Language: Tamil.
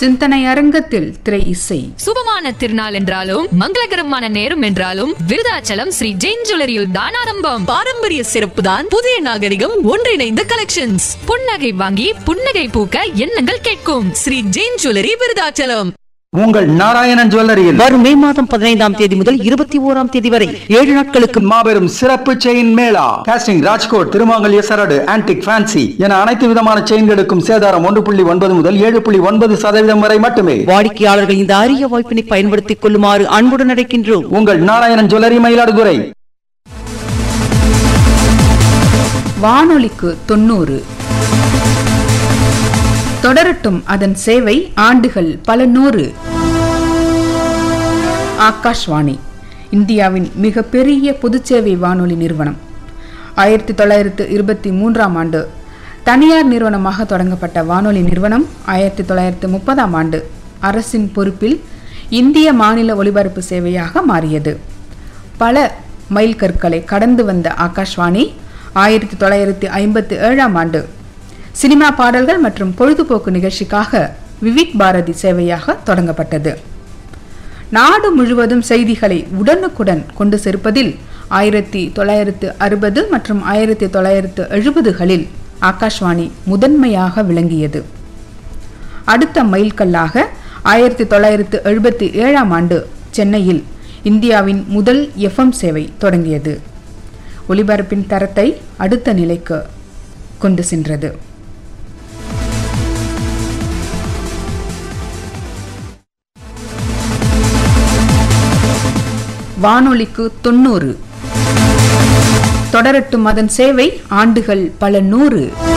சிந்தனை அரங்கத்தில் திரை இசை சுபமான திருநாள் என்றாலும் மங்களகரமான நேரம் என்றாலும் விருதாச்சலம் ஸ்ரீ ஜெயின் ஜுவல்லரியில் தான் ஆரம்பம் பாரம்பரிய சிறப்பு தான் புதிய நாகரிகம் ஒன்றிணைந்த கலெக்ஷன்ஸ் புன்னகை வாங்கி புன்னகை பூக்க எண்ணங்கள் கேட்கும் ஸ்ரீ ஜெயின் ஜுவல்லரி விருதாச்சலம் உங்கள் நாராயணன் ஜுவல்லரியில் வரும் மே மாதம் பதினைந்தாம் தேதி முதல் இருபத்தி ஓராம் தேதி வரை ஏழு நாட்களுக்கு மாபெரும் சிறப்பு செயின் மேளா காஸ்டிங் ராஜ்கோட் திருமாங்கல்ய சரடு ஆன்டிக் ஃபேன்சி என அனைத்து விதமான செயின்களுக்கும் சேதாரம் ஒன்று புள்ளி ஒன்பது முதல் ஏழு புள்ளி ஒன்பது சதவீதம் வரை மட்டுமே வாடிக்கையாளர்கள் இந்த அரிய வாய்ப்பினை பயன்படுத்திக் கொள்ளுமாறு அன்புடன் அழைக்கின்றோம் உங்கள் நாராயணன் ஜுவல்லரி மயிலாடுதுறை வானொலிக்கு தொண்ணூறு தொடரட்டும் அதன் சேவை ஆண்டுகள் பல நூறு ஆகாஷ்வாணி இந்தியாவின் மிகப்பெரிய பொதுச்சேவை வானொலி நிறுவனம் ஆயிரத்தி தொள்ளாயிரத்து இருபத்தி மூன்றாம் ஆண்டு தனியார் நிறுவனமாக தொடங்கப்பட்ட வானொலி நிறுவனம் ஆயிரத்தி தொள்ளாயிரத்து முப்பதாம் ஆண்டு அரசின் பொறுப்பில் இந்திய மாநில ஒலிபரப்பு சேவையாக மாறியது பல மைல்கற்களை கடந்து வந்த ஆகாஷ்வாணி ஆயிரத்தி தொள்ளாயிரத்தி ஐம்பத்தி ஏழாம் ஆண்டு சினிமா பாடல்கள் மற்றும் பொழுதுபோக்கு நிகழ்ச்சிக்காக விவிக் பாரதி சேவையாக தொடங்கப்பட்டது நாடு முழுவதும் செய்திகளை உடனுக்குடன் கொண்டு சேர்ப்பதில் ஆயிரத்தி தொள்ளாயிரத்து அறுபது மற்றும் ஆயிரத்தி தொள்ளாயிரத்து எழுபதுகளில் ஆகாஷ்வாணி முதன்மையாக விளங்கியது அடுத்த மைல்கல்லாக ஆயிரத்தி தொள்ளாயிரத்து எழுபத்தி ஏழாம் ஆண்டு சென்னையில் இந்தியாவின் முதல் எஃப்எம் சேவை தொடங்கியது ஒலிபரப்பின் தரத்தை அடுத்த நிலைக்கு கொண்டு சென்றது வானொலிக்கு தொண்ணூறு தொடரட்டும் அதன் சேவை ஆண்டுகள் பல நூறு